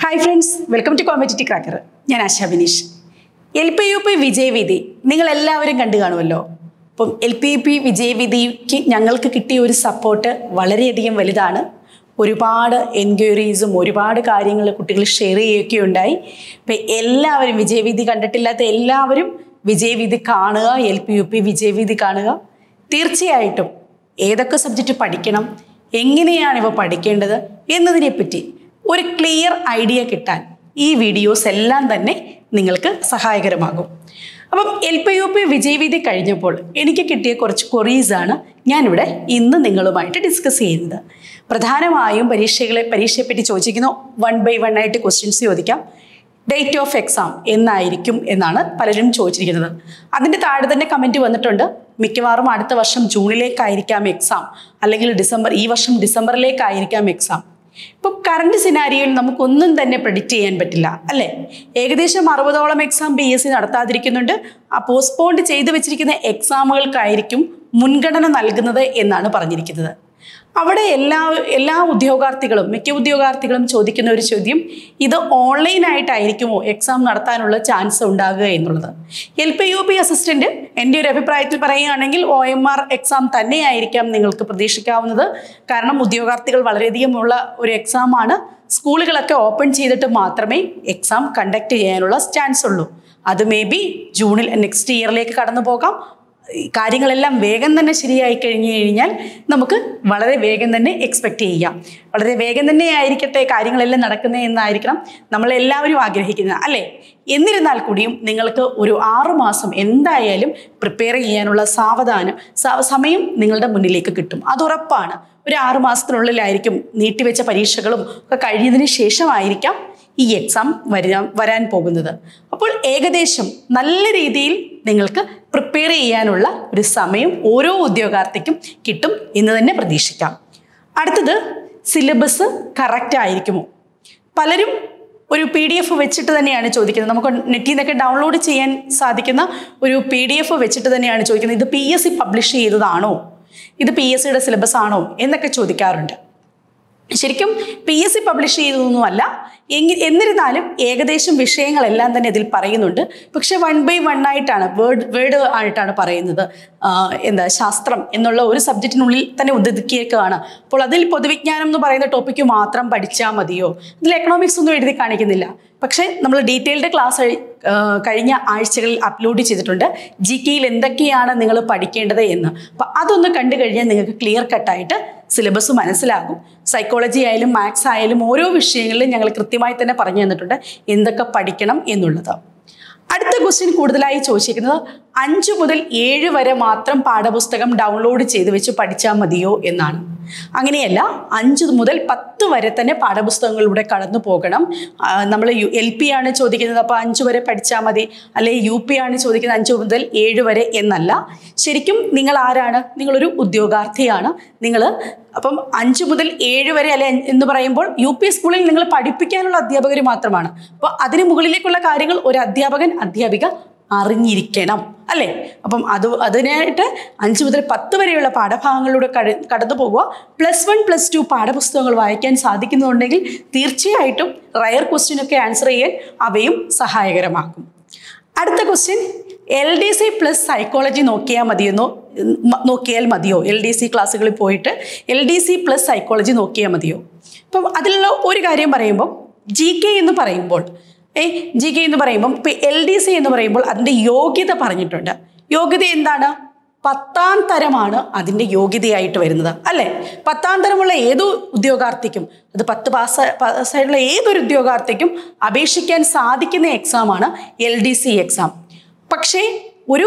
hi friends welcome to competitive cracker ഞാൻ Asha Bineesh L P U P വിജയവിധി നിങ്ങൾ എല്ലാവരും കണ്ടു കാണുമല്ലോ അപ്പം എൽ പി യു പി വിജയവിധിക്ക് ഞങ്ങൾക്ക് കിട്ടിയ ഒരു സപ്പോർട്ട് വളരെയധികം വലുതാണ് ഒരുപാട് എൻക്വയറീസും ഒരുപാട് കാര്യങ്ങൾ കുട്ടികൾ ഷെയർ ചെയ്യുകയൊക്കെ ഉണ്ടായി അപ്പം എല്ലാവരും വിജയവിധി കണ്ടിട്ടില്ലാത്ത എല്ലാവരും വിജയവിധി കാണുക എൽ പി യു പി വിജയവിധി കാണുക തീർച്ചയായിട്ടും ഏതൊക്കെ സബ്ജക്റ്റ് പഠിക്കണം എങ്ങനെയാണ് ഇവ പഠിക്കേണ്ടത് എന്നതിനെപ്പറ്റി ഒരു ക്ലിയർ ഐഡിയ കിട്ടാൻ ഈ വീഡിയോസ് എല്ലാം തന്നെ നിങ്ങൾക്ക് സഹായകരമാകും അപ്പം എൽ പി യു പി വിജയവിധി കഴിഞ്ഞപ്പോൾ എനിക്ക് കിട്ടിയ കുറച്ച് കൊറീസാണ് ഞാനിവിടെ ഇന്ന് നിങ്ങളുമായിട്ട് ഡിസ്കസ് ചെയ്യുന്നത് പ്രധാനമായും പരീക്ഷകളെ പരീക്ഷയെപ്പറ്റി ചോദിച്ചിരിക്കുന്ന വൺ ബൈ വൺ ആയിട്ട് ക്വസ്റ്റ്യൻസ് ചോദിക്കാം ഡേറ്റ് ഓഫ് എക്സാം എന്നായിരിക്കും എന്നാണ് പലരും ചോദിച്ചിരിക്കുന്നത് അതിൻ്റെ താഴെ തന്നെ കമൻറ്റ് വന്നിട്ടുണ്ട് മിക്കവാറും അടുത്ത വർഷം ജൂണിലേക്കായിരിക്കാം എക്സാം അല്ലെങ്കിൽ ഡിസംബർ ഈ വർഷം ഡിസംബറിലേക്കായിരിക്കാം എക്സാം ഇപ്പം കറണ്ട് സിനാരിയോയിൽ നമുക്കൊന്നും തന്നെ പ്രഡിക്റ്റ് ചെയ്യാൻ പറ്റില്ല അല്ലേ ഏകദേശം അറുപതോളം എക്സാം പി എസ് സി നടത്താതിരിക്കുന്നുണ്ട് ആ പോസ്റ്റ്പോണ്ട് ചെയ്തു വെച്ചിരിക്കുന്ന എക്സാമുകൾക്കായിരിക്കും മുൻഗണന നൽകുന്നത് എന്നാണ് പറഞ്ഞിരിക്കുന്നത് അവിടെ എല്ലാ എല്ലാ ഉദ്യോഗാർത്ഥികളും മിക്ക ഉദ്യോഗാർത്ഥികളും ചോദിക്കുന്ന ഒരു ചോദ്യം ഇത് ഓൺലൈനായിട്ടായിരിക്കുമോ എക്സാം നടത്താനുള്ള ചാൻസ് ഉണ്ടാകുക എന്നുള്ളത് L P U P assistant എൻ്റെ ഒരു അഭിപ്രായത്തിൽ പറയുകയാണെങ്കിൽ ഒ എം ആർ എക്സാം തന്നെയായിരിക്കാം നിങ്ങൾക്ക് പ്രതീക്ഷിക്കാവുന്നത് കാരണം ഉദ്യോഗാർത്ഥികൾ വളരെയധികം ഉള്ള ഒരു എക്സാമാണ് സ്കൂളുകളൊക്കെ ഓപ്പൺ ചെയ്തിട്ട് മാത്രമേ എക്സാം കണ്ടക്ട് ചെയ്യാനുള്ള ചാൻസ് ഉള്ളൂ അത് മേ ബി ജൂണിൽ നെക്സ്റ്റ് ഇയറിലേക്ക് കടന്നു പോകാം ഈ കാര്യങ്ങളെല്ലാം വേഗം തന്നെ ശരിയായി കഴിഞ്ഞു കഴിഞ്ഞാൽ നമുക്ക് വളരെ വേഗം തന്നെ എക്സ്പെക്റ്റ് ചെയ്യാം വളരെ വേഗം തന്നെ ആയിരിക്കട്ടെ കാര്യങ്ങളെല്ലാം നടക്കുന്നത് എന്നായിരിക്കണം നമ്മളെല്ലാവരും ആഗ്രഹിക്കുന്നത് അല്ലേ എന്നിരുന്നാൽ കൂടിയും നിങ്ങൾക്ക് ഒരു ആറു മാസം എന്തായാലും പ്രിപ്പയർ ചെയ്യാനുള്ള സാവധാനം സ- സമയം നിങ്ങളുടെ മുന്നിലേക്ക് കിട്ടും അത് ഉറപ്പാണ് ഒരു ആറു മാസത്തിനുള്ളിലായിരിക്കും നീട്ടിവെച്ച പരീക്ഷകളും ഒക്കെ കഴിഞ്ഞതിന് ശേഷമായിരിക്കാം ഈ എക്സാം വരാൻ വരാൻ പോകുന്നത് അപ്പോൾ ഏകദേശം നല്ല രീതിയിൽ നിങ്ങൾക്ക് പ്രിപ്പയർ ചെയ്യാനുള്ള ഒരു സമയം ഓരോ ഉദ്യോഗാർത്ഥിക്കും കിട്ടും എന്ന് തന്നെ പ്രതീക്ഷിക്കാം അടുത്തത് സിലബസ് കറക്റ്റ് ആയിരിക്കുമോ പലരും ഒരു പി ഡി എഫ് വെച്ചിട്ട് തന്നെയാണ് ചോദിക്കുന്നത് നമുക്ക് നെറ്റിൽ നിന്നൊക്കെ ഡൗൺലോഡ് ചെയ്യാൻ സാധിക്കുന്ന ഒരു പി ഡി എഫ് വെച്ചിട്ട് തന്നെയാണ് ചോദിക്കുന്നത് ഇത് പി എസ് സി പബ്ലിഷ് ചെയ്തതാണോ ഇത് പി എസ് സിയുടെ സിലബസ് ആണോ എന്നൊക്കെ ചോദിക്കാറുണ്ട് ശരിക്കും പി എസ് സി പബ്ലിഷ് ചെയ്തതൊന്നുമല്ല എങ്കി എന്നിരുന്നാലും ഏകദേശം വിഷയങ്ങളെല്ലാം തന്നെ ഇതിൽ പറയുന്നുണ്ട് പക്ഷെ വൺ ബൈ വൺ ആയിട്ടാണ് വേർഡ് വേർഡ് ആയിട്ടാണ് പറയുന്നത് ആ, എന്താ ശാസ്ത്രം എന്നുള്ള ഒരു സബ്ജക്റ്റിനുള്ളിൽ തന്നെ ഒതുക്കിയേക്കാണ് അപ്പോൾ അതിൽ പൊതുവിജ്ഞാനം എന്ന് പറയുന്ന ടോപ്പിക്ക് മാത്രം പഠിച്ചാൽ മതിയോ ഇതിൽ എക്കണോമിക്സ് ഒന്നും എഴുതി കാണിക്കുന്നില്ല പക്ഷേ നമ്മൾ ഡീറ്റെയിൽഡ് ക്ലാസ് കഴിഞ്ഞ ആഴ്ചകളിൽ അപ്ലോഡ് ചെയ്തിട്ടുണ്ട് ജി കെയിൽ എന്തൊക്കെയാണ് നിങ്ങൾ പഠിക്കേണ്ടത് എന്ന് അപ്പോൾ അതൊന്ന് കണ്ടു കഴിഞ്ഞാൽ നിങ്ങൾക്ക് ക്ലിയർ കട്ടായിട്ട് സിലബസ് മനസ്സിലാകും സൈക്കോളജി ആയാലും മാത്സ് ആയാലും ഓരോ വിഷയങ്ങളിലും ഞങ്ങൾ കൃത്യമായി തന്നെ പറഞ്ഞു തന്നിട്ടുണ്ട് എന്തൊക്കെ പഠിക്കണം എന്നുള്ളത് അടുത്ത ക്വസ്റ്റ്യൻ കൂടുതലായി ചോദിച്ചിരിക്കുന്നത് അഞ്ച് മുതൽ ഏഴ് വരെ മാത്രം പാഠപുസ്തകം ഡൗൺലോഡ് ചെയ്ത് വെച്ച് പഠിച്ചാൽ മതിയോ എന്നാണ് അങ്ങനെയല്ല അഞ്ച് മുതൽ പത്ത് വരെ തന്നെ പാഠപുസ്തകങ്ങളിലൂടെ കടന്നു പോകണം നമ്മൾ യു എൽ പി ആണ് ചോദിക്കുന്നത് അപ്പോൾ അഞ്ച് വരെ പഠിച്ചാൽ മതി അല്ലെങ്കിൽ യു പി ആണ് ചോദിക്കുന്നത് അഞ്ച് മുതൽ ഏഴ് വരെ എന്നല്ല ശരിക്കും നിങ്ങൾ ആരാണ് നിങ്ങളൊരു ഉദ്യോഗാർത്ഥിയാണ് നിങ്ങൾ അപ്പം അഞ്ച് മുതൽ ഏഴ് വരെ അല്ലെ എന്ന് പറയുമ്പോൾ യു പി സ്കൂളിൽ നിങ്ങൾ പഠിപ്പിക്കാനുള്ള അധ്യാപകർ മാത്രമാണ് അപ്പോൾ അതിന് മുകളിലേക്കുള്ള കാര്യങ്ങൾ ഒരു അധ്യാപകൻ അധ്യാപിക അറിഞ്ഞിരിക്കണം അല്ലേ അപ്പം അത് അതിനായിട്ട് അഞ്ച് മുതൽ പത്ത് വരെയുള്ള പാഠഭാഗങ്ങളിലൂടെ കട കടന്നു പോകുക പ്ലസ് വൺ പ്ലസ് ടു പാഠപുസ്തകങ്ങൾ വായിക്കാൻ സാധിക്കുന്നുണ്ടെങ്കിൽ തീർച്ചയായിട്ടും റയർ ക്വസ്റ്റ്യനൊക്കെ ആൻസർ ചെയ്യാൻ അവയും സഹായകരമാക്കും അടുത്ത question L D C plus psychology നോക്കിയാൽ മതിയെന്നോ മ- നോക്കിയാൽ മതിയോ എൽ ഡി സി ക്ലാസ്സുകളിൽ പോയിട്ട് L D C plus psychology നോക്കിയാൽ മതിയോ അപ്പം അതിലുള്ള ഒരു കാര്യം പറയുമ്പോൾ ജി കെ എന്ന് പറയുമ്പോൾ ഏ ജി കെ എന്ന് പറയുമ്പം ഇപ്പം എൽ ഡി സി എന്ന് പറയുമ്പോൾ അതിൻ്റെ യോഗ്യത പറഞ്ഞിട്ടുണ്ട് യോഗ്യത എന്താണ് പത്താം തരമാണ് അതിൻ്റെ യോഗ്യതയായിട്ട് വരുന്നത് അല്ലേ പത്താം തരമുള്ള ഏതു ഉദ്യോഗാർത്ഥിക്കും അത് പത്ത് പാസ് പാസ്സായിട്ടുള്ള ഏതൊരു ഉദ്യോഗാർത്ഥിക്കും അപേക്ഷിക്കാൻ സാധിക്കുന്ന എക്സാമാണ് എൽ ഡി സി എക്സാം പക്ഷേ ഒരു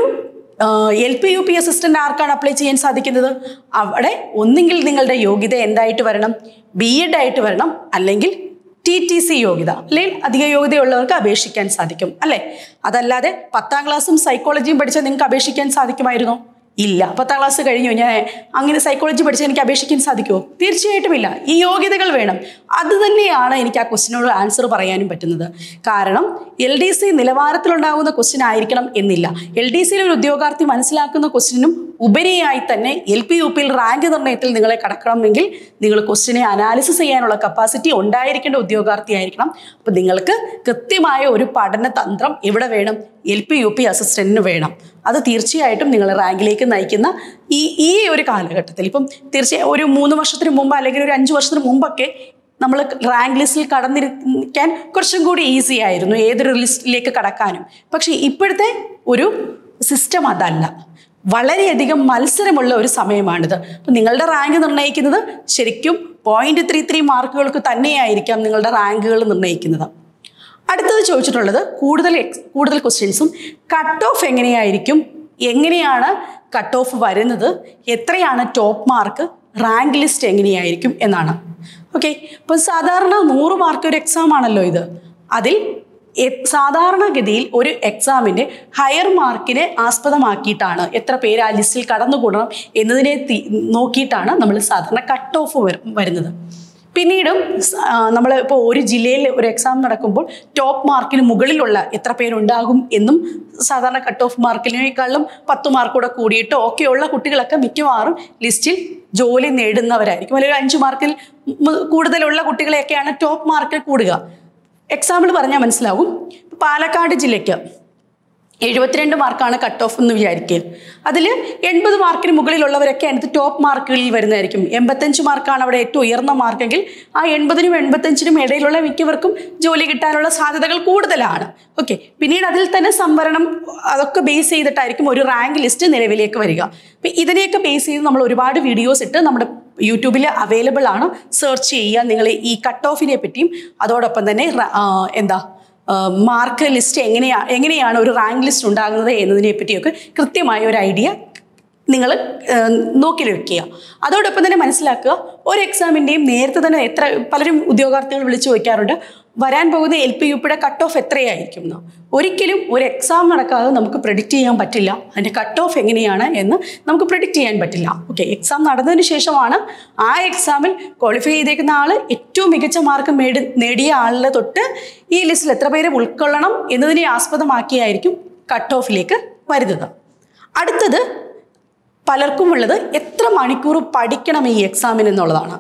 L P U P assistant ആർക്കാണ് അപ്ലൈ ചെയ്യാൻ സാധിക്കുന്നത് അവിടെ ഒന്നുകിൽ നിങ്ങളുടെ യോഗ്യത എന്തായിട്ട് വരണം ബി എഡ് ആയിട്ട് വരണം അല്ലെങ്കിൽ ടി ടി സി യോഗ്യത അല്ലെങ്കിൽ അധിക യോഗ്യതയുള്ളവർക്ക് അപേക്ഷിക്കാൻ സാധിക്കും അല്ലേ അതല്ലാതെ പത്താം ക്ലാസ്സും സൈക്കോളജിയും പഠിച്ചാൽ നിങ്ങൾക്ക് അപേക്ഷിക്കാൻ സാധിക്കുമായിരുന്നോ ഇല്ല പത്താം ക്ലാസ് കഴിഞ്ഞു ഞാൻ അങ്ങനെ സൈക്കോളജി പഠിച്ചാൽ എനിക്ക് അപേക്ഷിക്കാൻ സാധിക്കുമോ തീർച്ചയായിട്ടും ഇല്ല ഈ യോഗ്യതകൾ വേണം അത് തന്നെയാണ് എനിക്ക് ആ ക്വസ്റ്റിനോട് ആൻസർ പറയാനും പറ്റുന്നത് കാരണം എൽ ഡി സി നിലവാരത്തിലുണ്ടാകുന്ന ക്വസ്റ്റ്യൻ ആയിരിക്കണം എന്നില്ല എൽ ഡി സിയിലെ ഒരു ഉദ്യോഗാർത്ഥി മനസ്സിലാക്കുന്ന ക്വസ്റ്റ്യനും ഉപരിയായി തന്നെ എൽ പി യു പിയിൽ റാങ്ക് നിർണ്ണയത്തിൽ നിങ്ങളെ കടക്കണമെങ്കിൽ നിങ്ങൾ ക്വസ്റ്റിനെ അനാലിസിസ് ചെയ്യാനുള്ള കപ്പാസിറ്റി ഉണ്ടായിരിക്കേണ്ട ഉദ്യോഗാർത്ഥിയായിരിക്കണം അപ്പം നിങ്ങൾക്ക് കൃത്യമായ ഒരു പഠന തന്ത്രം എവിടെ വേണം എൽ പി യു പി അസിസ്റ്റന്റിന് വേണം അത് തീർച്ചയായിട്ടും നിങ്ങൾ റാങ്കിലേക്ക് നയിക്കുന്ന ഈ ഈ ഒരു കാലഘട്ടത്തിൽ ഇപ്പം തീർച്ചയായും ഒരു മൂന്ന് വർഷത്തിന് മുമ്പ് അല്ലെങ്കിൽ ഒരു അഞ്ച് വർഷത്തിന് മുമ്പൊക്കെ നമ്മൾ റാങ്ക് ലിസ്റ്റിൽ കടന്നിരിക്കാൻ കുറച്ചും കൂടി ഈസി ആയിരുന്നു ഏതൊരു ലിസ്റ്റിലേക്ക് കടക്കാനും പക്ഷേ ഇപ്പോഴത്തെ ഒരു സിസ്റ്റം അതല്ല വളരെയധികം മത്സരമുള്ള ഒരു സമയമാണിത് അപ്പം നിങ്ങളുടെ റാങ്ക് നിർണ്ണയിക്കുന്നത് ശരിക്കും പോയിന്റ് ത്രീ ത്രീ മാർക്കുകൾക്ക് തന്നെയായിരിക്കാം നിങ്ങളുടെ റാങ്കുകൾ നിർണ്ണയിക്കുന്നത് അടുത്തത് ചോദിച്ചിട്ടുള്ളത് കൂടുതൽ എക്സ് കൂടുതൽ ക്വസ്റ്റ്യൻസും കട്ട് ഓഫ് എങ്ങനെയായിരിക്കും എങ്ങനെയാണ് കട്ട് ഓഫ് വരുന്നത് എത്രയാണ് ടോപ്പ് മാർക്ക് റാങ്ക് ലിസ്റ്റ് എങ്ങനെയായിരിക്കും എന്നാണ് ഓക്കെ ഇപ്പം സാധാരണ നൂറ് മാർക്ക് ഒരു എക്സാം ആണല്ലോ ഇത് അതിൽ എ- സാധാരണഗതിയിൽ ഒരു എക്സാമിൻ്റെ ഹയർ മാർക്കിനെ ആസ്പദമാക്കിയിട്ടാണ് എത്ര പേര് ആ ലിസ്റ്റിൽ കടന്നുകൂടണം എന്നതിനെ തി- നോക്കിയിട്ടാണ് നമ്മൾ സാധാരണ കട്ട് ഓഫ് വരുന്നത് പിന്നീടും നമ്മൾ ഇപ്പോൾ ഒരു ജില്ലയിൽ ഒരു എക്സാം നടക്കുമ്പോൾ ടോപ്പ് മാർക്കിന് മുകളിലുള്ള എത്ര പേരുണ്ടാകും എന്നും സാധാരണ കട്ട് ഓഫ് മാർക്കിനേക്കാളും പത്ത് മാർക്ക് കൂടെ കൂടിയിട്ട് ഒക്കെയുള്ള കുട്ടികളൊക്കെ മിക്കവാറും ലിസ്റ്റിൽ ജോലി നേടുന്നവരായിരിക്കും അല്ലെങ്കിൽ അഞ്ച് മാർക്കിൽ മ് കൂടുതലുള്ള കുട്ടികളെയൊക്കെയാണ് ടോപ്പ് മാർക്കിൽ കൂടുക എക്സാമ്പിൾ പറഞ്ഞാൽ മനസ്സിലാവും ഇപ്പൊ പാലക്കാട് ജില്ലയ്ക്ക് എഴുപത്തിരണ്ട് മാർക്കാണ് കട്ട് ഓഫ് എന്ന് വിചാരിക്കുക അതിൽ എൺപത് മാർക്കിന് മുകളിലുള്ളവരൊക്കെ അതിനകത്ത് ടോപ്പ് മാർക്കുകളിൽ വരുന്നതായിരിക്കും എൺപത്തഞ്ച് മാർക്കാണ് അവിടെ ഏറ്റവും ഉയർന്ന മാർക്കെങ്കിൽ ആ എൺപതിനും എൺപത്തഞ്ചിനും ഇടയിലുള്ള മിക്കവർക്കും ജോലി കിട്ടാനുള്ള സാധ്യതകൾ കൂടുതലാണ് ഓക്കെ പിന്നീട് അതിൽ തന്നെ സംവരണം അതൊക്കെ ബേസ് ചെയ്തിട്ടായിരിക്കും ഒരു റാങ്ക് ലിസ്റ്റ് നിലവിലേക്ക് വരിക അപ്പം ഇതിനെയൊക്കെ ബേസ് ചെയ്ത് നമ്മൾ ഒരുപാട് വീഡിയോസ് ഇട്ട് നമ്മുടെ യൂട്യൂബിൽ അവൈലബിൾ ആണ് സെർച്ച് ചെയ്യുക നിങ്ങൾ ഈ കട്ട് ഓഫിനെ പറ്റിയും അതോടൊപ്പം തന്നെ റ- ആ, എന്താ മാർക്ക് ലിസ്റ്റ് എങ്ങനെയാ എങ്ങനെയാണ് ഒരു റാങ്ക് ലിസ്റ്റ് ഉണ്ടാകുന്നത് എന്നതിനെ പറ്റിയൊക്കെ കൃത്യമായ ഒരു ഐഡിയ നിങ്ങൾ നോക്കി വെക്കുക അതോടൊപ്പം തന്നെ മനസ്സിലാക്കുക ഒരു എക്സാമിൻ്റെയും നേരത്തെ തന്നെ എത്ര പലരും ഉദ്യോഗാർത്ഥികൾ വിളിച്ചു ചോദിക്കാറുണ്ട് വരാൻ പോകുന്ന എൽ പി യു പിയുടെ കട്ട് ഓഫ് എത്രയായിരിക്കും എന്ന് ഒരിക്കലും ഒരു എക്സാം നടക്കാതെ നമുക്ക് പ്രെഡിക്റ്റ് ചെയ്യാൻ പറ്റില്ല അതിൻ്റെ കട്ട് ഓഫ് എങ്ങനെയാണ് എന്ന് നമുക്ക് പ്രെഡിക്റ്റ് ചെയ്യാൻ പറ്റില്ല ഓക്കെ എക്സാം നടന്നതിന് ശേഷമാണ് ആ എക്സാമിൽ ക്വാളിഫൈ ചെയ്തേക്കുന്ന ആൾ ഏറ്റവും മികച്ച മാർക്ക് മേടി നേടിയ ആളിലെ തൊട്ട് ഈ ലിസ്റ്റിൽ എത്ര പേരെ ഉൾക്കൊള്ളണം എന്നതിനെ ആസ്പദമാക്കിയായിരിക്കും കട്ട് ഓഫിലേക്ക് വരുന്നത് അടുത്തത് പലർക്കും ഉള്ളത് എത്ര മണിക്കൂർ പഠിക്കണം ഈ എക്സാമിന് എന്നുള്ളതാണ്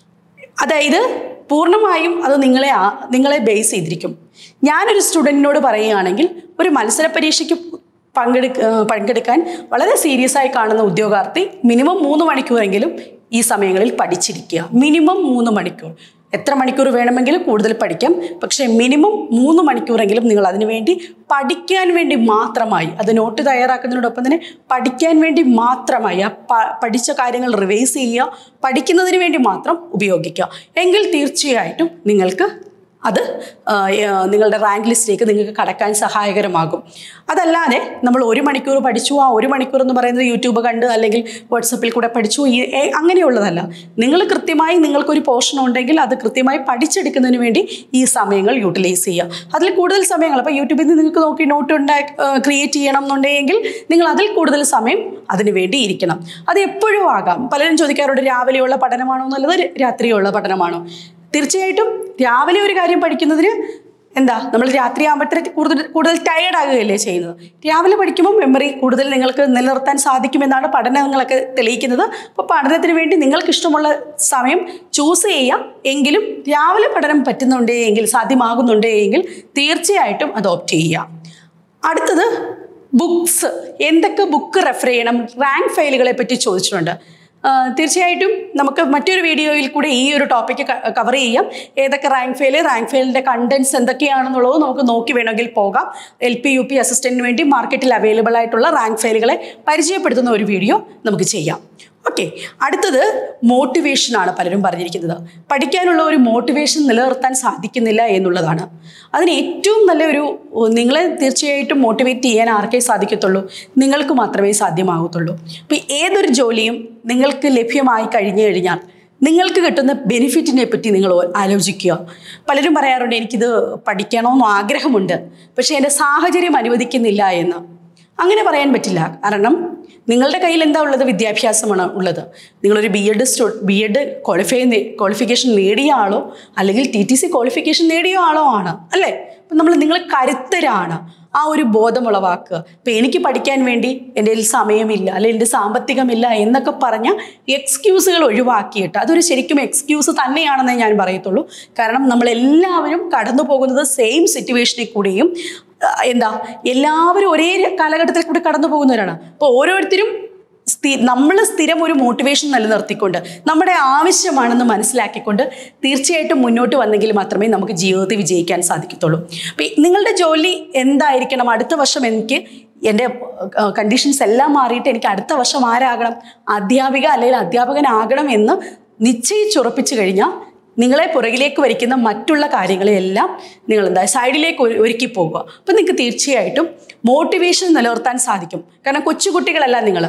അതായത് പൂർണ്ണമായും അത് നിങ്ങളെ ആ- നിങ്ങളെ ബേസ് ചെയ്തിരിക്കും ഞാനൊരു സ്റ്റുഡൻറ്റിനോട് പറയുകയാണെങ്കിൽ ഒരു മത്സര പരീക്ഷയ്ക്ക് പങ്കെടുക്ക ഏഹ് പങ്കെടുക്കാൻ വളരെ സീരിയസ് ആയി കാണുന്ന ഉദ്യോഗാർത്ഥി മിനിമം മൂന്ന് മണിക്കൂറെങ്കിലും ഈ സമയങ്ങളിൽ പഠിച്ചിരിക്കുക മിനിമം മൂന്ന് മണിക്കൂർ എത്ര മണിക്കൂർ വേണമെങ്കിലും കൂടുതൽ പഠിക്കാം പക്ഷേ മിനിമം മൂന്ന് മണിക്കൂറെങ്കിലും നിങ്ങൾ അതിനു വേണ്ടി പഠിക്കാൻ വേണ്ടി മാത്രമായി അത് നോട്ട് തയ്യാറാക്കുന്നതിനോടൊപ്പം തന്നെ പഠിക്കാൻ വേണ്ടി മാത്രമായി ആ പ- പഠിച്ച കാര്യങ്ങൾ റിവൈസ് ചെയ്യുക പഠിക്കുന്നതിന് വേണ്ടി മാത്രം ഉപയോഗിക്കുക എങ്കിൽ തീർച്ചയായിട്ടും നിങ്ങൾക്ക് അത് ആ, ഏ, നിങ്ങളുടെ റാങ്ക് ലിസ്റ്റിലേക്ക് നിങ്ങൾക്ക് കടക്കാൻ സഹായകരമാകും അതല്ലാതെ നമ്മൾ ഒരു മണിക്കൂർ പഠിച്ചു ആ ഒരു മണിക്കൂർ എന്ന് പറയുന്നത് യൂട്യൂബ് കണ്ട് അല്ലെങ്കിൽ വാട്സപ്പിൽ കൂടെ പഠിച്ചു ഈ ഏ, അങ്ങനെയുള്ളതല്ല നിങ്ങൾ കൃത്യമായി നിങ്ങൾക്കൊരു പോർഷൻ ഉണ്ടെങ്കിൽ അത് കൃത്യമായി പഠിച്ചെടുക്കുന്നതിന് വേണ്ടി ഈ സമയങ്ങൾ യൂട്ടിലൈസ് ചെയ്യുക അതിൽ കൂടുതൽ സമയങ്ങൾ അപ്പോൾ യൂട്യൂബിൽ നിന്ന് നിങ്ങൾക്ക് നോക്കി നോട്ട് ഉണ്ടാക്കി ക്രിയേറ്റ് ചെയ്യണം എന്നുണ്ടെങ്കിൽ നിങ്ങൾ അതിൽ കൂടുതൽ സമയം അതിന് വേണ്ടി ഇരിക്കണം അത് എപ്പോഴും ആകാം പലരും ചോദിക്കാറുണ്ട് രാവിലെയുള്ള പഠനമാണോ എന്നുള്ളത് രാത്രിയുള്ള പഠനമാണോ തീർച്ചയായിട്ടും രാവിലെ ഒരു കാര്യം പഠിക്കുന്നതിന് എന്താ നമ്മൾ രാത്രി ആകുമ്പോഴത്തേക്ക് കൂടുതൽ കൂടുതൽ ടയേർഡ് ആകുകയല്ലേ ചെയ്യുന്നത് രാവിലെ പഠിക്കുമ്പോൾ മെമ്മറി കൂടുതൽ നിങ്ങൾക്ക് നിലനിർത്താൻ സാധിക്കുമെന്നാണ് പഠനങ്ങളൊക്കെ തെളിയിക്കുന്നത് അപ്പോൾ പഠനത്തിന് വേണ്ടി നിങ്ങൾക്ക് ഇഷ്ടമുള്ള സമയം ചൂസ് ചെയ്യാം എങ്കിലും രാവിലെ പഠനം പറ്റുന്നുണ്ടേ എങ്കിൽ സാധ്യമാകുന്നുണ്ടേ എങ്കിൽ തീർച്ചയായിട്ടും അത് ഓപ്റ്റ് ചെയ്യുക അടുത്തത് ബുക്സ് എന്തൊക്കെ ബുക്ക് റെഫർ ചെയ്യണം റാങ്ക് ഫയലുകളെ പറ്റി ചോദിച്ചിട്ടുണ്ട് ആ, തീർച്ചയായിട്ടും നമുക്ക് മറ്റൊരു വീഡിയോയിൽ കൂടെ ഈ ഒരു ടോപ്പിക്ക് കവർ ചെയ്യാം ഏതൊക്കെ റാങ്ക് ഫെയിൽ റാങ്ക് ഫെയിലിൻ്റെ കണ്ടൻസ് എന്തൊക്കെയാണെന്നുള്ളത് നമുക്ക് നോക്കി വേണമെങ്കിൽ പോകാം എൽ പി യു പി അസിസ്റ്റന്റിന് വേണ്ടി മാർക്കറ്റിൽ അവൈലബിൾ ആയിട്ടുള്ള റാങ്ക് ഫയലുകളെ പരിചയപ്പെടുത്തുന്ന ഒരു വീഡിയോ നമുക്ക് ചെയ്യാം ഓക്കെ അടുത്തത് മോട്ടിവേഷനാണ് പലരും പറഞ്ഞിരിക്കുന്നത് പഠിക്കാനുള്ള ഒരു മോട്ടിവേഷൻ നിലനിർത്താൻ സാധിക്കുന്നില്ല എന്നുള്ളതാണ് അതിന് ഏറ്റവും നല്ലൊരു നിങ്ങളെ തീർച്ചയായിട്ടും മോട്ടിവേറ്റ് ചെയ്യാൻ ആർക്കേ സാധിക്കത്തുള്ളൂ നിങ്ങൾക്ക് മാത്രമേ സാധ്യമാകത്തുള്ളൂ അപ്പോൾ ഏതൊരു ജോലിയും നിങ്ങൾക്ക് ലഭ്യമായി കഴിഞ്ഞു കഴിഞ്ഞാൽ നിങ്ങൾക്ക് കിട്ടുന്ന ബെനിഫിറ്റിനെ പറ്റി നിങ്ങൾ ആലോചിക്കുക പലരും പറയാറുണ്ട് എനിക്കിത് പഠിക്കണമെന്ന് ആഗ്രഹമുണ്ട് പക്ഷേ എൻ്റെ സാഹചര്യം അനുവദിക്കുന്നില്ല എന്ന് അങ്ങനെ പറയാൻ പറ്റില്ല കാരണം നിങ്ങളുടെ കയ്യിൽ എന്താ ഉള്ളത് വിദ്യാഭ്യാസമാണ് ഉള്ളത് നിങ്ങളൊരു ബി എഡ് സ്റ്റു ബി എഡ് ക്വാളിഫൈ ക്വാളിഫിക്കേഷൻ നേടിയ ആളോ അല്ലെങ്കിൽ ടി ടി സി ക്വാളിഫിക്കേഷൻ നേടിയ ആളോ ആണ് അല്ലേ അപ്പം നമ്മൾ നിങ്ങൾ കരുത്തരാണ് ആ ഒരു ബോധം ഉളവാക്കുക ഇപ്പം എനിക്ക് പഠിക്കാൻ വേണ്ടി എൻ്റെ കയ്യിൽ സമയമില്ല അല്ലെങ്കിൽ എൻ്റെ സാമ്പത്തികമില്ല എന്നൊക്കെ പറഞ്ഞ എക്സ്ക്യൂസുകൾ ഒഴിവാക്കിയിട്ട് അതൊരു ശരിക്കും എക്സ്ക്യൂസ് തന്നെയാണെന്നേ ഞാൻ പറയത്തുള്ളൂ കാരണം നമ്മളെല്ലാവരും കടന്നു പോകുന്നത് സെയിം സിറ്റുവേഷനിൽ കൂടിയും ആ, എന്താ എല്ലാവരും ഒരേ കാലഘട്ടത്തിൽ കൂടി കടന്നു പോകുന്നവരാണ് അപ്പോൾ ഓരോരുത്തരും സ്ഥി നമ്മൾ സ്ഥിരം ഒരു മോട്ടിവേഷൻ നിലനിർത്തിക്കൊണ്ട് നമ്മുടെ ആവശ്യമാണെന്ന് മനസ്സിലാക്കിക്കൊണ്ട് തീർച്ചയായിട്ടും മുന്നോട്ട് വന്നെങ്കിൽ മാത്രമേ നമുക്ക് ജീവിതത്തിൽ വിജയിക്കാൻ സാധിക്കത്തുള്ളൂ അപ്പം നിങ്ങളുടെ ജോലി എന്തായിരിക്കണം അടുത്ത വർഷം എനിക്ക് എൻ്റെ കണ്ടീഷൻസ് എല്ലാം മാറിയിട്ട് എനിക്ക് അടുത്ത വർഷം ആരാകണം അധ്യാപിക അല്ലെങ്കിൽ അധ്യാപകനാകണം എന്ന് നിശ്ചയിച്ചുറപ്പിച്ചു കഴിഞ്ഞാൽ നിങ്ങളെ പുറകിലേക്ക് വരിക്കുന്ന മറ്റുള്ള കാര്യങ്ങളെല്ലാം നിങ്ങൾ എന്താ സൈഡിലേക്ക് ഒരു- ഒരുക്കി പോകുക അപ്പം നിങ്ങൾക്ക് തീർച്ചയായിട്ടും മോട്ടിവേഷൻ നിലനിർത്താൻ സാധിക്കും കാരണം കൊച്ചുകുട്ടികളല്ല നിങ്ങൾ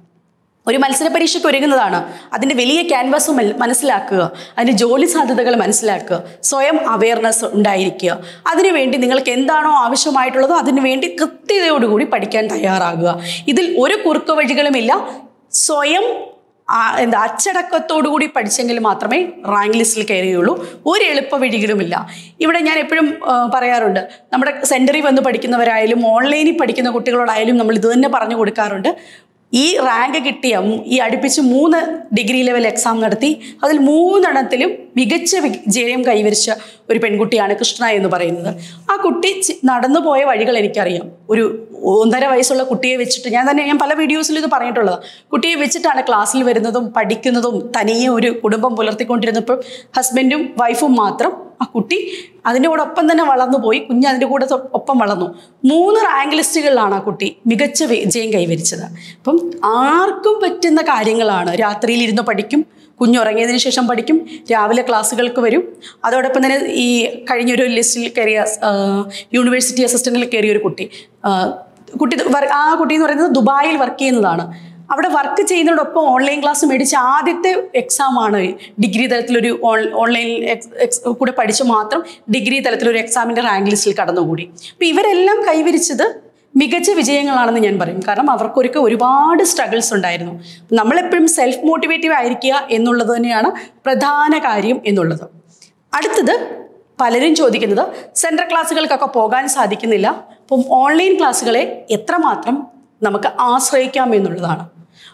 ഒരു മത്സര പരീക്ഷയ്ക്ക് ഒരുങ്ങുന്നതാണ് അതിൻ്റെ വലിയ ക്യാൻവാസ് മനസ്സിലാക്കുക അതിൻ്റെ ജോലി സാധ്യതകൾ മനസ്സിലാക്കുക സ്വയം അവയർനെസ് ഉണ്ടായിരിക്കുക അതിനുവേണ്ടി നിങ്ങൾക്ക് എന്താണോ ആവശ്യമായിട്ടുള്ളതോ അതിനുവേണ്ടി കൃത്യതയോടുകൂടി പഠിക്കാൻ തയ്യാറാകുക ഇതിൽ ഒരു കുറുക്ക് വഴികളുമില്ല സ്വയം ആ, എന്താ അച്ചടക്കത്തോടു കൂടി പഠിച്ചെങ്കിൽ മാത്രമേ റാങ്ക് ലിസ്റ്റിൽ കയറുകയുള്ളൂ ഒരു എളുപ്പ വഴികളുമില്ല ഇവിടെ ഞാൻ എപ്പോഴും ആ, പറയാറുണ്ട് നമ്മുടെ സെൻറ്ററിൽ വന്ന് പഠിക്കുന്നവരായാലും ഓൺലൈനിൽ പഠിക്കുന്ന കുട്ടികളോടായാലും നമ്മൾ ഇത് തന്നെ പറഞ്ഞു കൊടുക്കാറുണ്ട് ഈ റാങ്ക് കിട്ടിയ മൂ- ഈ അടുപ്പിച്ച് മൂന്ന് ഡിഗ്രി ലെവൽ എക്സാം നടത്തി അതിൽ മൂന്നെണ്ണത്തിലും മികച്ച വിജയം കൈവരിച്ച ഒരു പെൺകുട്ടിയാണ് കൃഷ്ണ എന്ന് പറയുന്നത് ആ കുട്ടി ചി- നടന്നു പോയ വഴികൾ എനിക്കറിയാം ഒരു ഒന്നര വയസ്സുള്ള കുട്ടിയെ വെച്ചിട്ട് ഞാൻ തന്നെ ഞാൻ പല വീഡിയോസിലും ഇത് പറഞ്ഞിട്ടുള്ളത് കുട്ടിയെ വെച്ചിട്ടാണ് ക്ലാസ്സിൽ വരുന്നതും പഠിക്കുന്നതും തനിയെ ഒരു കുടുംബം പുലർത്തിക്കൊണ്ടിരുന്നപ്പോൾ ഹസ്ബൻഡും വൈഫും മാത്രം ആ കുട്ടി അതിൻ്റെ കൂടെ ഒപ്പം തന്നെ വളർന്നു പോയി കുഞ്ഞ് അതിൻ്റെ കൂടെ തൊ- ഒപ്പം വളർന്നു മൂന്ന് റാങ്ക് ലിസ്റ്റുകളിലാണ് ആ കുട്ടി മികച്ച വിജയം കൈവരിച്ചത് അപ്പം ആർക്കും പറ്റുന്ന കാര്യങ്ങളാണ് രാത്രിയിൽ ഇരുന്ന് പഠിക്കും കുഞ്ഞുറങ്ങിയതിന് ശേഷം പഠിക്കും രാവിലെ ക്ലാസ്സുകൾക്ക് വരും അതോടൊപ്പം തന്നെ ഈ കഴിഞ്ഞൊരു ലിസ്റ്റിൽ കയറിയ ആ, യൂണിവേഴ്സിറ്റി അസിസ്റ്റൻറ്റിൽ കയറിയ ഒരു കുട്ടി ആ, കുട്ടി വർ- ആ കുട്ടി എന്ന് പറയുന്നത് ദുബായിൽ വർക്ക് ചെയ്യുന്നതാണ് അവിടെ വർക്ക് ചെയ്യുന്നതോടൊപ്പം ഓൺലൈൻ ക്ലാസ് മേടിച്ച ആദ്യത്തെ എക്സാമാണ് ഡിഗ്രി തലത്തിലൊരു ഓൺ- ഓൺലൈൻ എക്സ് എക്സ് കൂടെ പഠിച്ച് മാത്രം ഡിഗ്രി തലത്തിലൊരു എക്സാമിൻ്റെ റാങ്ക് ലിസ്റ്റിൽ കടന്നുകൂടി അപ്പോൾ ഇവരെല്ലാം കൈവരിച്ചത് മികച്ച വിജയങ്ങളാണെന്ന് ഞാൻ പറയും കാരണം അവർക്കൊരുക്കെ ഒരുപാട് സ്ട്രഗിൾസ് ഉണ്ടായിരുന്നു നമ്മളെപ്പോഴും സെൽഫ് മോട്ടിവേറ്റീവ് ആയിരിക്കുക എന്നുള്ളത് തന്നെയാണ് പ്രധാന കാര്യം എന്നുള്ളത് അടുത്തത് പലരും ചോദിക്കുന്നത് സെൻട്രൽ ക്ലാസ്സുകൾക്കൊക്കെ പോകാൻ സാധിക്കുന്നില്ല അപ്പം ഓൺലൈൻ ക്ലാസ്സുകളെ എത്രമാത്രം നമുക്ക് ആശ്രയിക്കാം എന്നുള്ളതാണ്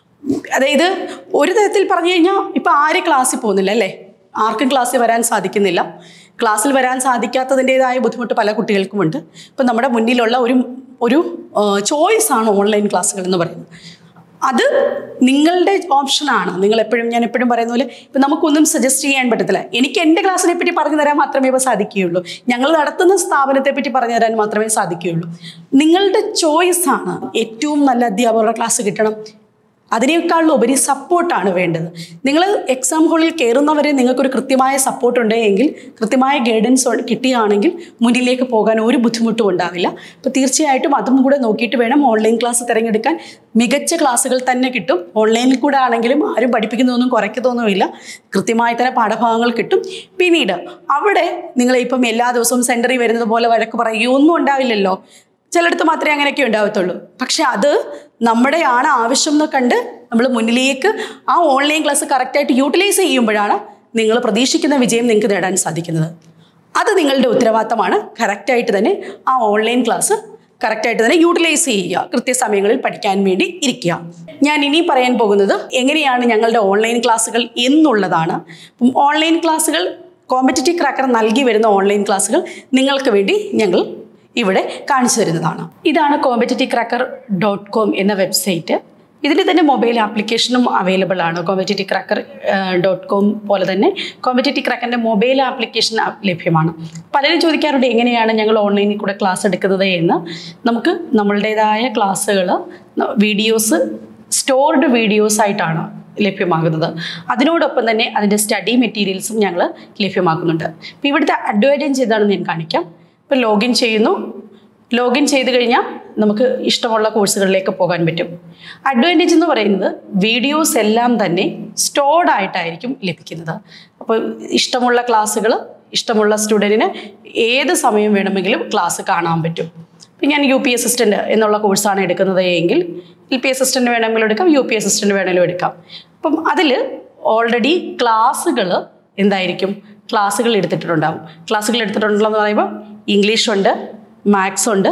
അതായത് ഒരു തരത്തിൽ പറഞ്ഞു കഴിഞ്ഞാൽ ഇപ്പം ആര് ക്ലാസ്സിൽ പോകുന്നില്ല അല്ലേ ആർക്കും ക്ലാസ്സിൽ വരാൻ സാധിക്കുന്നില്ല ക്ലാസ്സിൽ വരാൻ സാധിക്കാത്തതിൻ്റെതായ ബുദ്ധിമുട്ട് പല കുട്ടികൾക്കുമുണ്ട് ഇപ്പം നമ്മുടെ മുന്നിലുള്ള ഒരു ഒരു ചോയ്സ് ആണ് ഓൺലൈൻ ക്ലാസ്സുകൾ എന്ന് പറയുന്നത് അത് നിങ്ങളുടെ ഓപ്ഷനാണ് നിങ്ങൾ എപ്പോഴും ഞാൻ എപ്പോഴും പറയുന്ന പോലെ ഇപ്പം നമുക്കൊന്നും സജസ്റ്റ് ചെയ്യാൻ പറ്റത്തില്ല എനിക്ക് എൻ്റെ ക്ലാസ്സിനെ പറ്റി പറഞ്ഞു തരാൻ മാത്രമേ ഇപ്പോൾ സാധിക്കുകയുള്ളൂ ഞങ്ങൾ നടത്തുന്ന സ്ഥാപനത്തെ പറ്റി പറഞ്ഞു തരാൻ മാത്രമേ സാധിക്കുകയുള്ളൂ നിങ്ങളുടെ ചോയ്സ് ആണ് ഏറ്റവും നല്ല അധ്യാപകരുടെ ക്ലാസ് കിട്ടണം അതിനേക്കാളും ഉപരി സപ്പോർട്ടാണ് വേണ്ടത് നിങ്ങൾ എക്സാം ഹോളിൽ കയറുന്നവരെ നിങ്ങൾക്കൊരു കൃത്യമായ സപ്പോർട്ട് ഉണ്ട് എങ്കിൽ കൃത്യമായ ഗൈഡൻസ് കിട്ടുകയാണെങ്കിൽ മുന്നിലേക്ക് പോകാൻ ഒരു ബുദ്ധിമുട്ടും ഉണ്ടാവില്ല അപ്പോൾ തീർച്ചയായിട്ടും അതും കൂടെ നോക്കിയിട്ട് വേണം ഓൺലൈൻ ക്ലാസ് തിരഞ്ഞെടുക്കാൻ മികച്ച ക്ലാസ്സുകൾ തന്നെ കിട്ടും ഓൺലൈനിൽ കൂടെ ആണെങ്കിലും ആരും പഠിപ്പിക്കുന്നതൊന്നും കുറയ്ക്കത്തൊന്നുമില്ല കൃത്യമായി തന്നെ പാഠഭാഗങ്ങൾ കിട്ടും പിന്നീട് അവിടെ നിങ്ങൾ ഇപ്പം എല്ലാ ദിവസവും സെൻറ്ററിൽ വരുന്നത് പോലെ വഴക്ക് പറയുകയോ ഒന്നും ഉണ്ടാവില്ലല്ലോ ചിലയിടത്ത് മാത്രമേ അങ്ങനെയൊക്കെ ഉണ്ടാവത്തുള്ളൂ പക്ഷെ അത് നമ്മുടെയാണ് ആവശ്യം എന്ന് കണ്ട് നമ്മൾ മുന്നിലേക്ക് ആ ഓൺലൈൻ ക്ലാസ് കറക്റ്റായിട്ട് യൂട്ടിലൈസ് ചെയ്യുമ്പോഴാണ് നിങ്ങൾ പ്രതീക്ഷിക്കുന്ന വിജയം നിങ്ങൾക്ക് നേടാൻ സാധിക്കുന്നത് അത് നിങ്ങളുടെ ഉത്തരവാദിത്തമാണ് കറക്റ്റായിട്ട് തന്നെ ആ ഓൺലൈൻ ക്ലാസ് കറക്റ്റായിട്ട് തന്നെ യൂട്ടിലൈസ് ചെയ്യുക കൃത്യസമയങ്ങളിൽ പഠിക്കാൻ വേണ്ടി ഇരിക്കുക ഞാൻ ഇനി പറയാൻ പോകുന്നത് എങ്ങനെയാണ് ഞങ്ങളുടെ ഓൺലൈൻ ക്ലാസ്സുകൾ എന്നുള്ളതാണ് അപ്പം ഓൺലൈൻ ക്ലാസ്സുകൾ കോമ്പറ്റീറ്റീവ് ക്രാക്കർ നൽകി വരുന്ന ഓൺലൈൻ ക്ലാസ്സുകൾ നിങ്ങൾക്ക് വേണ്ടി ഞങ്ങൾ ഇവിടെ കാണിച്ചു തരുന്നതാണ് ഇതാണ് കോമ്പറ്റീറ്റീവ് ക്രാക്കർ ഡോട്ട് കോം എന്ന വെബ്സൈറ്റ് ഇതിൽ തന്നെ മൊബൈൽ ആപ്ലിക്കേഷനും അവൈലബിൾ ആണ് കോമ്പറ്റീറ്റീവ് ക്രാക്കർ ഡോട്ട് കോം പോലെ തന്നെ കോമ്പറ്റീറ്റീവ് ക്രാക്കറിൻ്റെ മൊബൈൽ ആപ്ലിക്കേഷൻ ലഭ്യമാണ് പലരും ചോദിക്കാറുണ്ട് എങ്ങനെയാണ് ഞങ്ങൾ ഓൺലൈനിൽ കൂടെ ക്ലാസ് എടുക്കുന്നത് എന്ന് നമുക്ക് നമ്മളുടേതായ ക്ലാസ്സുകൾ വീഡിയോസ് സ്റ്റോർഡ് വീഡിയോസ് ആയിട്ടാണ് ലഭ്യമാകുന്നത് അതിനോടൊപ്പം തന്നെ അതിൻ്റെ സ്റ്റഡി മെറ്റീരിയൽസും ഞങ്ങൾ ലഭ്യമാക്കുന്നുണ്ട് അപ്പോൾ ഇവിടുത്തെ അഡ്വാൻറ്റേജ് എന്താണെന്ന് ഞാൻ കാണിക്കാം ഇപ്പോൾ ലോഗിൻ ചെയ്യുന്നു ലോഗിൻ ചെയ്ത് കഴിഞ്ഞാൽ നമുക്ക് ഇഷ്ടമുള്ള കോഴ്സുകളിലേക്ക് പോകാൻ പറ്റും അഡ്വാൻറ്റേജ് എന്ന് പറയുന്നത് വീഡിയോസ് എല്ലാം തന്നെ സ്റ്റോർഡ് ആയിട്ടായിരിക്കും ലഭിക്കുന്നത് അപ്പോൾ ഇഷ്ടമുള്ള ക്ലാസ്സുകൾ ഇഷ്ടമുള്ള സ്റ്റുഡൻറ്റിന് ഏത് സമയം വേണമെങ്കിലും ക്ലാസ് കാണാൻ പറ്റും ഇപ്പം ഞാൻ യു പി അസിസ്റ്റൻ്റ് എന്നുള്ള കോഴ്സാണ് എടുക്കുന്നത് എങ്കിൽ എൽ പി അസിസ്റ്റൻ്റ് വേണമെങ്കിലും എടുക്കാം യു പി അസിസ്റ്റൻ്റ് വേണമെങ്കിലും എടുക്കാം അപ്പം അതിൽ ഓൾറെഡി ക്ലാസ്സുകൾ എന്തായിരിക്കും ക്ലാസ്സുകൾ എടുത്തിട്ടുണ്ടാവും ക്ലാസ്സുകൾ എടുത്തിട്ടുണ്ടെന്ന് പറയുമ്പോൾ ഇംഗ്ലീഷ് ഉണ്ട് മാത്സ് ഉണ്ട്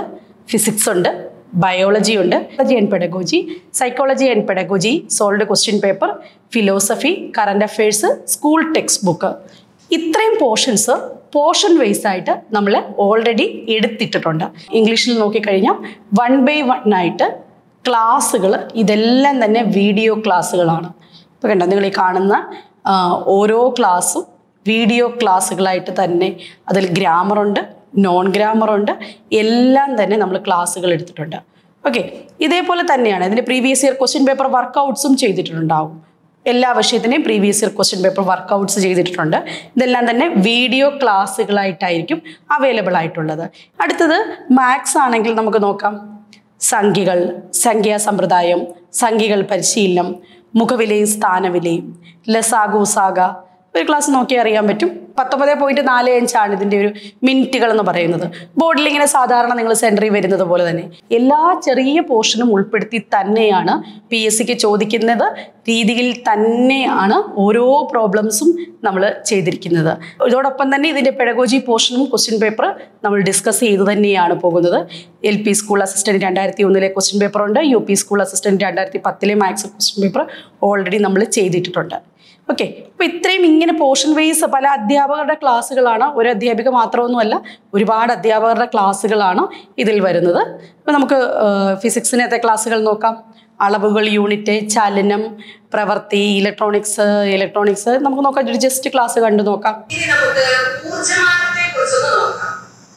ഫിസിക്സ് ഉണ്ട് ബയോളജി ഉണ്ട് psychology and pedagogy psychology and pedagogy solved question paper philosophy current affairs school text book ഇത്രയും പോർഷൻസ് പോർഷൻ വൈസ് ആയിട്ട് നമ്മൾ ഓൾറെഡി എടുത്തിട്ടിട്ടുണ്ട് ഇംഗ്ലീഷിൽ നോക്കിക്കഴിഞ്ഞാൽ വൺ ബൈ വൺ ആയിട്ട് ക്ലാസ്സുകൾ ഇതെല്ലാം തന്നെ വീഡിയോ ക്ലാസ്സുകളാണ് ഇപ്പോൾ കണ്ടോ നിങ്ങൾ ഈ കാണുന്ന ആ, ഓരോ ക്ലാസ്സും വീഡിയോ ക്ലാസ്സുകളായിട്ട് തന്നെ അതിൽ ഗ്രാമറുണ്ട് നോൺ ഗ്രാമറുണ്ട് എല്ലാം തന്നെ നമ്മൾ ക്ലാസ്സുകൾ എടുത്തിട്ടുണ്ട് ഓക്കെ ഇതേപോലെ തന്നെയാണ് ഇതിൻ്റെ പ്രീവിയസ് ഇയർ ക്വസ്റ്റ്യൻ പേപ്പർ വർക്കൗട്ട്സും ചെയ്തിട്ടുണ്ടാവും എല്ലാ വിഷയത്തിൻ്റെയും previous year question paper workouts ചെയ്തിട്ടുണ്ട് ഇതെല്ലാം തന്നെ വീഡിയോ ക്ലാസ്സുകളായിട്ടായിരിക്കും അവൈലബിൾ ആയിട്ടുള്ളത് അടുത്തത് മാത്സ് ആണെങ്കിൽ നമുക്ക് നോക്കാം സംഖ്യകൾ സംഖ്യാ സമ്പ്രദായം സംഖ്യകൾ പരിശീലനം മുഖവിലയും സ്ഥാനവിലയും ലസാഗു സാഗ ഒരു ക്ലാസ് നോക്കിയാൽ അറിയാൻ പറ്റും പത്തൊമ്പത് പോയിന്റ് നാല് അഞ്ചാണ് ഇതിൻ്റെ ഒരു മിനിറ്റുകൾ എന്ന് പറയുന്നത് ബോർഡിൽ ഇങ്ങനെ സാധാരണ നിങ്ങൾ സെൻറ്ററിൽ വരുന്നത് പോലെ തന്നെ എല്ലാ ചെറിയ പോർഷനും ഉൾപ്പെടുത്തി തന്നെയാണ് പി എസ് സിക്ക് ചോദിക്കുന്നത് രീതിയിൽ തന്നെയാണ് ഓരോ പ്രോബ്ലംസും നമ്മൾ ചെയ്തിരിക്കുന്നത് ഇതോടൊപ്പം തന്നെ ഇതിൻ്റെ പെഡഗോജി പോർഷനും ക്വസ്റ്റ്യൻ പേപ്പർ നമ്മൾ ഡിസ്കസ് ചെയ്തു തന്നെയാണ് പോകുന്നത് എൽ പി സ്കൂൾ അസിസ്റ്റൻറ്റ് രണ്ടായിരത്തി ഒന്നിലെ ക്വസ്റ്റ്യൻ പേപ്പർ ഉണ്ട് യു പി സ്കൂൾ അസിസ്റ്റൻറ്റ് രണ്ടായിരത്തി പത്തിലെ മാത്സ് ക്വസ്റ്റ്യൻ പേപ്പർ ഓൾറെഡി നമ്മൾ ചെയ്തിട്ടുണ്ട് ഓക്കെ അപ്പോൾ ഇത്രയും ഇങ്ങനെ പോർഷൻ വൈസ് പല അധ്യാപകരുടെ ക്ലാസ്സുകളാണ് ഒരു അധ്യാപിക മാത്രമൊന്നുമല്ല ഒരുപാട് അധ്യാപകരുടെ ക്ലാസ്സുകളാണ് ഇതിൽ വരുന്നത് അപ്പോൾ നമുക്ക് ഫിസിക്സിനത്തെ ക്ലാസ്സുകൾ നോക്കാം അളവുകൾ യൂണിറ്റ് ചലനം പ്രവൃത്തി ഇലക്ട്രോണിക്സ് ഇലക്ട്രോണിക്സ് നമുക്ക് നോക്കാം ഒരു ജസ്റ്റ് ക്ലാസ് കണ്ടു നോക്കാം ഇനി നമുക്ക് ഊർജ്ജമാറ്റത്തെ കുറിച്ചൊന്ന് നോക്കാം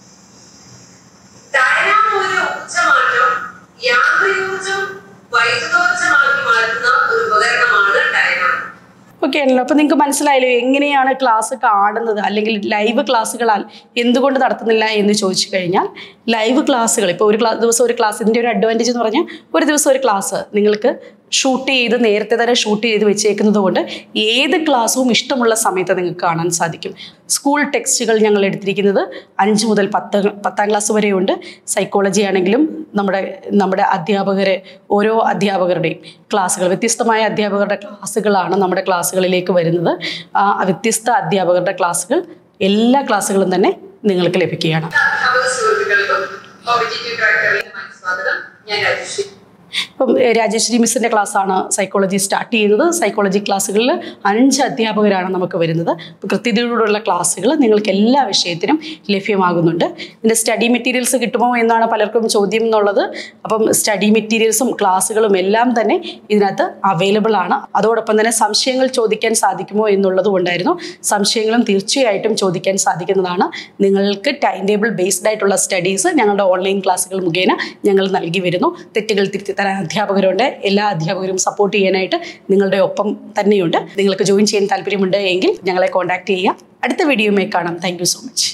ഡയനാമോ ഒരു ഊർജ്ജമാറ്റം യാന്ത്രികോർജ്ജം വൈദ്യുതോർജ്ജമാക്കി മാറ്റുന്ന ഒരു ഉപകരണമാണ് ഡയനാമോ ഓക്കെ ആണല്ലോ അപ്പോൾ നിങ്ങൾക്ക് മനസ്സിലായല്ലോ എങ്ങനെയാണ് ക്ലാസ് കാണുന്നത് അല്ലെങ്കിൽ ലൈവ് ക്ലാസ്സുകൾ എന്തുകൊണ്ട് നടത്തുന്നില്ല എന്ന് ചോദിച്ചു കഴിഞ്ഞാൽ ലൈവ് ക്ലാസ്സുകൾ ഇപ്പോൾ ഒരു ക്ലാസ് ദിവസം ഒരു ക്ലാസ് ഇതിൻ്റെ ഒരു അഡ്വാൻറ്റേജ് എന്ന് പറഞ്ഞാൽ ഒരു ദിവസം ഒരു ക്ലാസ് നിങ്ങൾക്ക് ഷൂട്ട് ചെയ്ത് നേരത്തെ തന്നെ ഷൂട്ട് ചെയ്ത് വെച്ചേക്കുന്നത് കൊണ്ട് ഏത് ക്ലാസ്സും ഇഷ്ടമുള്ള സമയത്ത് നിങ്ങൾക്ക് കാണാൻ സാധിക്കും സ്കൂൾ ടെക്സ്റ്റുകൾ ഞങ്ങൾ എടുത്തിരിക്കുന്നത് അഞ്ച് മുതൽ പത്ത് പത്താം ക്ലാസ് വരെയുണ്ട് സൈക്കോളജി ആണെങ്കിലും നമ്മുടെ നമ്മുടെ അധ്യാപകരെ ഓരോ അധ്യാപകരുടെയും ക്ലാസ്സുകൾ വ്യത്യസ്തമായ അധ്യാപകരുടെ ക്ലാസ്സുകളാണ് നമ്മുടെ ക്ലാസ്സുകളിലേക്ക് വരുന്നത് ആ വ്യത്യസ്ത അധ്യാപകരുടെ ക്ലാസ്സുകൾ എല്ലാ ക്ലാസ്സുകളും തന്നെ നിങ്ങൾക്ക് ലഭിക്കുകയാണ് അധ്യാപക സുഹൃത്തുക്കൾക്കും കോമ്പറ്റേറ്റീവ് ട്രാക്ടറിലേക്ക് സ്വാഗതം ഞാൻ രാജശ്രീ ഇപ്പം ഏഹ്, രാജശ്രീ മിസ്സിൻ്റെ ക്ലാസ്സാണ് സൈക്കോളജി സ്റ്റാർട്ട് ചെയ്യുന്നത് സൈക്കോളജി ക്ലാസ്സുകളിൽ അഞ്ച് അധ്യാപകരാണ് നമുക്ക് വരുന്നത് അപ്പോൾ കൃത്യതയോടുള്ള ക്ലാസ്സുകൾ നിങ്ങൾക്ക് എല്ലാ വിഷയത്തിനും ലഭ്യമാകുന്നുണ്ട് ഇതിൻ്റെ സ്റ്റഡി മെറ്റീരിയൽസ് കിട്ടുമോ എന്നാണ് പലർക്കും ചോദ്യം എന്നുള്ളത് അപ്പം സ്റ്റഡി മെറ്റീരിയൽസും ക്ലാസ്സുകളും എല്ലാം തന്നെ ഇതിനകത്ത് അവൈലബിൾ ആണ് അതോടൊപ്പം തന്നെ സംശയങ്ങൾ ചോദിക്കാൻ സാധിക്കുമോ എന്നുള്ളത് കൊണ്ടായിരുന്നു സംശയങ്ങളും തീർച്ചയായിട്ടും ചോദിക്കാൻ സാധിക്കുന്നതാണ് നിങ്ങൾക്ക് ടൈം ടേബിൾ ബേസ്ഡ് ആയിട്ടുള്ള സ്റ്റഡീസ് ഞങ്ങളുടെ ഓൺലൈൻ ക്ലാസ്സുകൾ മുഖേന ഞങ്ങൾ നൽകി വരുന്നു തെറ്റുകൾ തിരുത്തി തരാൻ അധ്യാപകരുണ്ട് എല്ലാ അധ്യാപകരും സപ്പോർട്ട് ചെയ്യാനായിട്ട് നിങ്ങളുടെ ഒപ്പം തന്നെയുണ്ട് നിങ്ങൾക്ക് ജോയിൻ ചെയ്യാൻ താല്പര്യമുണ്ട് എങ്കിൽ ഞങ്ങളെ കോൺടാക്ട് ചെയ്യുക അടുത്ത വീഡിയോയുമായി കാണാം താങ്ക് സോ മച്ച്